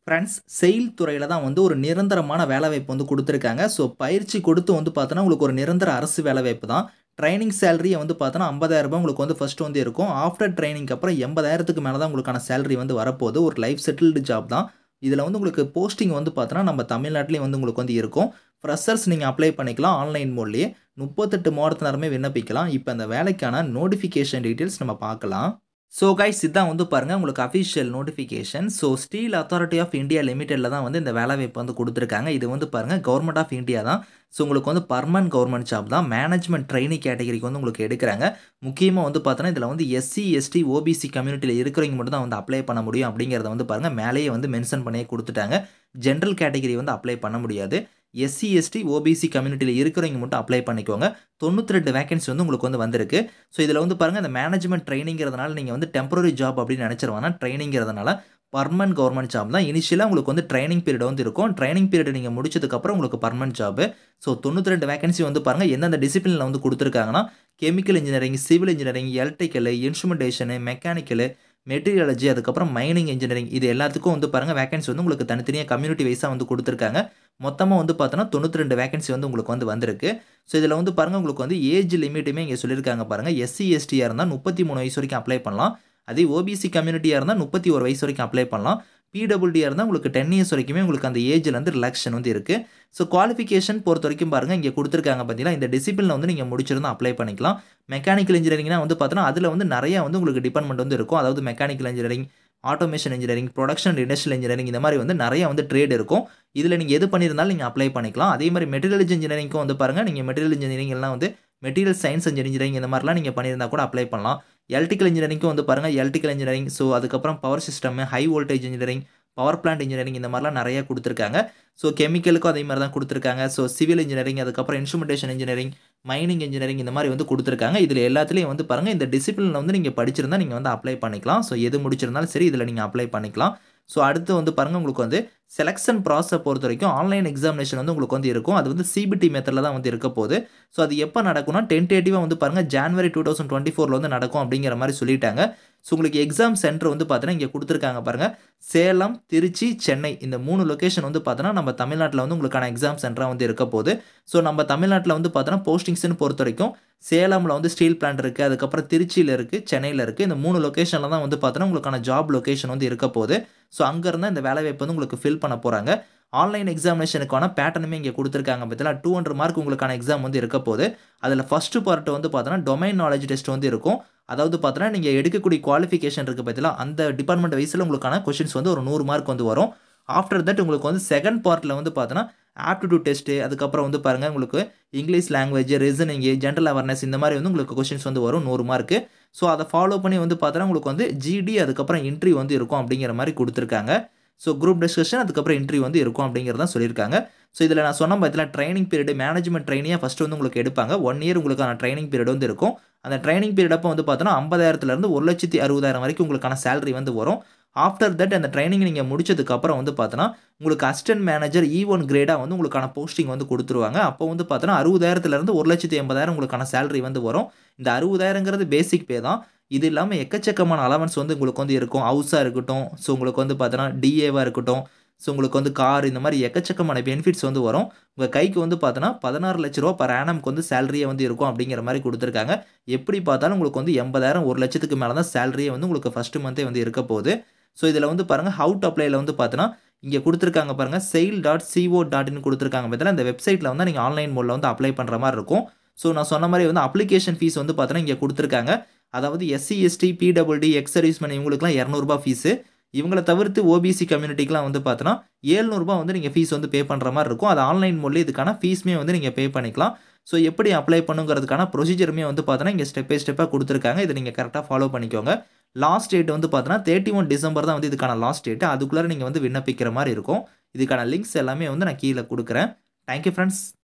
friends sail துறையில் தான் வந்து ஒரு நிரந்தரமான வேலைவாய்ப்பு வந்து கொடுத்துருக்காங்க ஸோ பயிற்சி கொடுத்து வந்து பார்த்தோன்னா உங்களுக்கு ஒரு நிரந்தர அரசு வேலைவாய்ப்பு தான் ட்ரைனிங் சேலரியை வந்து பார்த்தோன்னா ஐம்பதாயிரரூபா உங்களுக்கு வந்து ஃபஸ்ட்டு வந்து இருக்கும் ஆஃப்டர் ட்ரைனிங்க்கு அப்புறம் எண்பதாயிரத்துக்கு மேலே தான் உங்களுக்கான சேலரி வந்து வரப்போகுது ஒரு லைஃப் செட்டில்டு ஜாப் தான் இதில் வந்து உங்களுக்கு போஸ்டிங் வந்து பார்த்தோன்னா நம்ம தமிழ்நாட்டிலையும் வந்து உங்களுக்கு வந்து இருக்கும் ஃப்ரெஷர்ஸ் நீங்கள் அப்ளை பண்ணிக்கலாம் ஆன்லைன் மோட்லேயே முப்பத்தெட்டு மாவட்டத்தினருமே விண்ணப்பிக்கலாம் இப்போ அந்த வேலைக்கான நோட்டிஃபிகேஷன் டீட்டெயில்ஸ் நம்ம பார்க்கலாம் ஸோ கைஸ் இதான் வந்து பாருங்கள் உங்களுக்கு official notification so steel authority of India லிமிடெடில் தான் வந்து இந்த வேலைவாய்ப்பு வந்து கொடுத்துருக்காங்க இது வந்து பாருங்கள் கவர்மெண்ட் ஆஃப் இந்தியா தான் ஸோ உங்களுக்கு வந்து பர்மனன்ட் கவர்மெண்ட் ஜாப் தான் மேனேஜ்மெண்ட் ட்ரைனிங் கேட்டகரிக்கு வந்து உங்களுக்கு எடுக்கிறாங்க முக்கியமாக வந்து பார்த்தோன்னா இதில் வந்து எஸ்சி எஸ்டி ஓபிசி கம்யூனிட்டியில் இருக்கிறவங்க மட்டும் தான் வந்து அப்ளை பண்ண முடியும் அப்படிங்கிறத வந்து பாருங்கள் மேலேயே வந்து மென்ஷன் பண்ணியே கொடுத்துட்டாங்க ஜென்ரல் கேட்டகரி வந்து அப்ளை பண்ண முடியாது எஸ்சி எஸ்டி ஓபிசி கம்யூனிட்டியில் இருக்கிறவங்க மட்டும் அப்ளை பண்ணிக்கோங்க தொண்ணூற்றி ரெண்டு வேகன்சி வந்து உங்களுக்கு வந்து வந்திருக்கு ஸோ இதில் வந்து பாருங்கள் இந்த மேனேஜ்மெண்ட் ட்ரைனிங்கிறதுனால நீங்கள் வந்து டெம்பரரி ஜாப் அப்படின்னு நினச்சிருவாங்க ட்ரைனிங்கிறதுனால பர்மனன்ட் கவர்மெண்ட் ஜாப் தான் இனிஷியலாக உங்களுக்கு வந்து ட்ரைனிங் பீரியட் வந்து இருக்கும் ட்ரைனிங் பீரியட் நீங்கள் முடிச்சதுக்கப்புறம் உங்களுக்கு பர்மனன்ட் ஜாப் ஸோ தொண்ணூற்றி ரெண்டு வேகன்சி வந்து பாருங்கள் எந்தெந்த டிசிப்ளினில் வந்து கொடுத்துருக்காங்கன்னா chemical engineering civil engineering electrical instrumentation mechanical metallurgy அதுக்கப்புறம் மைனிங் இன்ஜினியரிங் இது எல்லாத்துக்கும் வந்து பாருங்கள் வேகன்சி வந்து உங்களுக்கு தனித்தனியாக கம்யூனிட்டி வைஸாக வந்து கொடுத்துருக்காங்க மொத்தமாக வந்து பார்த்தோன்னா தொண்ணூற்றி ரெண்டு வேகன்சி வந்து உங்களுக்கு வந்து வந்திருக்கு ஸோ இதில் வந்து பாருங்கள் உங்களுக்கு வந்து ஏஜ் லிமிட்டுமே இங்கே சொல்லியிருக்காங்க பாருங்கள் எஸ்சி எஸ்டியாக இருந்தால் முப்பத்தி மூணு வயசு வரைக்கும் அப்ளை பண்ணலாம் அதே ஓபிசி கம்யூனிட்டியாக இருந்தால் முப்பத்தி ஒரு வயசு வரைக்கும் அப்ளை பண்ணலாம் பிடபிள்டியாக இருந்தால் உங்களுக்கு டென் இயர்ஸ் வரைக்குமே உங்களுக்கு அந்த ஏஜில் வந்து ரிலாக்ஷன் வந்து இருக்குது ஸோ குவாலிஃபிகேஷன் பொறுத்த வரைக்கும் பாருங்கள் இங்கே கொடுத்துருக்காங்க பார்த்தீங்கன்னா இந்த டிசிப்ளினில் வந்து நீங்கள் முடிச்சிருந்தா அப்ளை பண்ணிக்கலாம் மெக்கானிக்கல் இன்ஜினியரிங்னா வந்து பார்த்தோன்னா அதில் வந்து நிறைய வந்து உங்களுக்கு டிபார்ட்மெண்ட் வந்து இருக்கும் அதாவது mechanical engineering automation engineering production and industrial engineering இந்த மாதிரி வந்து நிறைய வந்து ட்ரேட் இருக்கும் இதில் நீங்கள் எது பண்ணியிருந்தாலும் நீங்கள் அப்ளை பண்ணிக்கலாம் அதே மாதிரி மெட்டீரியல் இன்ஜினியரிங்க்கும் வந்து பாருங்கள் நீங்கள் மெட்டீரியல் இன்ஜினியரிங் எல்லாம் வந்து மெட்டீரியல் சயின்ஸ் இன்ஜினியரிங் இந்த மாதிரிலாம் நீங்கள் பண்ணியிருந்தா கூட அப்ளை பண்ணலாம் எலக்ட்ரிக்கல் இன்ஜினியரிங்க்கும் வந்து பாருங்கள் எலக்ட்ரிக்கல் இன்ஜினியரிங் ஸோ அதுக்கப்புறம் power system high voltage engineering power plant engineering இந்த மாதிரிலாம் நிறைய கொடுத்துருக்காங்க ஸோ கெமிக்கலுக்கும் அதே மாதிரி தான் கொடுத்துருக்காங்க ஸோ சிவில் இன்ஜினியரிங் அதுக்கப்புறம் இன்ஸ்ட்ருமெண்டேஷன் இன்ஜினியரிங் மைனிங் இன்ஜினியரிங் இந்த மாதிரி வந்து கொடுத்துருக்காங்க இதில் எல்லாத்துலேயும் வந்து பாருங்கள் இந்த டிசிப்ளினில் வந்து நீங்கள் படிச்சிருந்தா நீங்கள் வந்து அப்ளை பண்ணிக்கலாம் ஸோ எது முடிச்சிருந்தாலும் சரி இதில் நீங்கள் அப்ளை பண்ணிக்கலாம் ஸோ அடுத்து வந்து பாருங்கள் உங்களுக்கு வந்து செலெக்ஷன் ப்ராசஸை பொறுத்த வரைக்கும் ஆன்லைன் எக்ஸாமினேஷன் வந்து உங்களுக்கு வந்து இருக்கும் அது வந்து சிபிடி மெத்தடில் தான் வந்து இருக்க போகுது ஸோ அது எப்போ நடக்கும்னா டென்டேட்டிவாக வந்து பாருங்கள் ஜான்வரி டூ தௌசண்ட் டுவெண்ட்டி ஃபோரில் வந்து நடக்கும் அப்படிங்கிற மாதிரி சொல்லிட்டாங்க ஸோ உங்களுக்கு எக்ஸாம் சென்டர் வந்து பார்த்தீங்கன்னா இங்கே கொடுத்துருக்காங்க பாருங்கள் சேலம் திருச்சி சென்னை இந்த மூணு லொக்கேஷன் வந்து பார்த்தோன்னா நம்ம தமிழ்நாட்டில் வந்து உங்களுக்கான எக்ஸாம் சென்டராக வந்து இருக்க போகுது ஸோ நம்ம தமிழ்நாட்டில் வந்து பார்த்தோன்னா போஸ்டிங்ஸ்னு பொறுத்த வரைக்கும் சேலமில் வந்து ஸ்டீல் பிளான்ட் இருக்குது அதுக்கப்புறம் திருச்சியில் இருக்குது சென்னையில் இருக்குது இந்த மூணு லொக்கேஷனில் தான் வந்து பார்த்தோன்னா உங்களுக்கான ஜாப் லொக்கேஷன் வந்து இருக்க போகுது ஸோ அங்கேருந்து இந்த வேலைவாய்ப்பு வந்து உங்களுக்கு ஃபில் பண்ண போகிறாங்க ஆன்லைன் எக்ஸாமினேஷனுக்கான பேட்டர்னுமே இங்கே கொடுத்துருக்காங்க பார்த்தீங்களா டூ ஹண்ட்ரட் மார்க் உங்களுக்கான எக்ஸாம் வந்து இருக்க போகுது அதில் ஃபஸ்ட்டு பார்ட் வந்து பார்த்தோன்னா டொமைன் நாலேஜ் டெஸ்ட் வந்து இருக்கும் அதாவது பார்த்தோன்னா நீங்கள் எடுக்கக்கூடிய குவாலிஃபிகேஷன் இருக்குது பார்த்தீங்களா அந்த டிபார்ட்மெண்ட் வைஸில் உங்களுக்கான கொஷின்ஸ் வந்து ஒரு நூறு மார்க் வந்து வரும் ஆஃப்டர் தட் உங்களுக்கு வந்து செகண்ட் பார்ட்டில் வந்து பார்த்தோன்னா ஆப்டிடியூட் டெஸ்ட்டு அதுக்கப்புறம் வந்து பாருங்கள் உங்களுக்கு English language reasoning general awareness இந்த மாதிரி வந்து உங்களுக்கு கொஷின்ஸ் வந்து வரும் நூறு மார்க்கு ஸோ அதை ஃபாலோ பண்ணி வந்து பார்த்தோன்னா உங்களுக்கு வந்து ஜிடி அதுக்கப்புறம் இன்ட்ரி வந்து இருக்கும் அப்படிங்கிற மாதிரி கொடுத்துருக்காங்க ஸோ குரூப் டிஸ்கஷன் அதுக்கப்புறம் இன்ட்ரி வந்து இருக்கும் அப்படிங்கிறதான் சொல்லியிருக்காங்க ஸோ இதில் நான் சொன்ன பார்த்தீங்கன்னா ட்ரைனிங் பீரியட் மேனேஜ்மெண்ட் ட்ரைனியாக ஃபஸ்ட்டு வந்து உங்களுக்கு எடுப்பாங்க ஒன் இயர் உங்களுக்கான ட்ரைனிங் பீரியட் வந்து இருக்கும் அந்த ட்ரைனிங் பீரியட் அப்போ வந்து பார்த்தோன்னா ஐம்பதாயிரத்துலேருந்து ஒரு லட்சத்தி அறுபதாயிரம் வரைக்கும் உங்களுக்கான சேலரி வந்து வரும் ஆஃப்டர் தட் அந்த ட்ரைனிங் நீங்கள் முடிச்சதுக்கப்புறம் வந்து பார்த்தோன்னா உங்களுக்கு அசிஸ்டன்ட் மேனேஜர் இ ஒன் கிரேடாக வந்து உங்களுக்கான போஸ்டிங் வந்து கொடுத்துருவாங்க அப்போ வந்து பார்த்தோன்னா அறுபதாயிரத்துலேருந்து ஒரு லட்சத்தி எண்பதாயிரம் உங்களுக்கான சேலரி வந்து வரும் இந்த அறுபதாயிரங்கிறது பேசிக் பே தான் இது இல்லாமல் எக்கச்சக்கமான அலவன்ஸ் வந்து உங்களுக்கு வந்து இருக்கும் ஹவுஸாக இருக்கட்டும் ஸோ உங்களுக்கு வந்து பார்த்தோன்னா டிஏவாக இருக்கட்டும் ஸோ உங்களுக்கு வந்து கார் இந்த மாதிரி எக்கச்சக்கமான பெனிஃபிட்ஸ் வந்து வரும் உங்கள் கைக்கு வந்து பார்த்தோன்னா பதினாறு லட்ச ரூபா பர் ஆனம்க்கு வந்து சேலரியே வந்து இருக்கும் அப்படிங்கிற மாதிரி கொடுத்துருக்காங்க எப்படி பார்த்தாலும் உங்களுக்கு வந்து எண்பதாயிரம் ஒரு லட்சத்துக்கு மேலே தான் சேலரியே வந்து உங்களுக்கு ஃபஸ்ட்டு மந்தே வந்து இருக்க போகுது ஸோ இதில் வந்து பாருங்கள் ஹவு டு அப்ளைல வந்து பார்த்தோன்னா இங்கே கொடுத்துருக்காங்க பாருங்கள் செயில் டாட் சிஓ டாட்னு கொடுத்துருக்காங்க பார்த்தீங்கன்னா இந்த வெப்சைட்டில் வந்து நீங்கள் ஆன்லைன் மோடில் வந்து அப்ளை பண்ணுற மாதிரி இருக்கும் ஸோ நான் சொன்ன மாதிரி வந்து அப்ளிகேஷன் ஃபீஸ் வந்து பார்த்தோன்னா இங்கே கொடுத்துருக்காங்க அதாவது SC ST PWD ex serviceman இவங்களுக்குலாம் இரநூறுபா ஃபீஸு இவங்களை தவிர்த்து ஓபிசி கம்யூனிட்டிக்கெலாம் வந்து பார்த்தோன்னா ஏழ்நூறுபா வந்து நீங்கள் ஃபீஸ் வந்து பே பண்ணுற மாதிரி இருக்கும் அது ஆன்லைன் மோட்லேயே இதுக்கான ஃபீஸுமே வந்து நீங்கள் பே பண்ணிக்கலாம் ஸோ எப்படி அப்ளை பண்ணுங்கிறதுக்கான ப்ரொசீஜருமே வந்து பார்த்தோன்னா இங்கே ஸ்டெப் பை ஸ்டெப்பாக கொடுத்துருக்காங்க இதை நீங்கள் கரெக்டாக ஃபாலோ பண்ணிக்கோங்க லாஸ்ட் டேட் வந்து பார்த்தோன்னா தேர்ட்டி ஒன் டிசம்பர் தான் வந்து இதுக்கான லாஸ்ட் டேட்டு அதுக்குள்ளே நீங்கள் வந்து விண்ணப்பிக்கிற மாதிரி இருக்கும் இதுக்கான லிங்க்ஸ் எல்லாமே வந்து நான் கீழே கொடுக்குறேன் தேங்க்யூ ஃப்ரெண்ட்ஸ்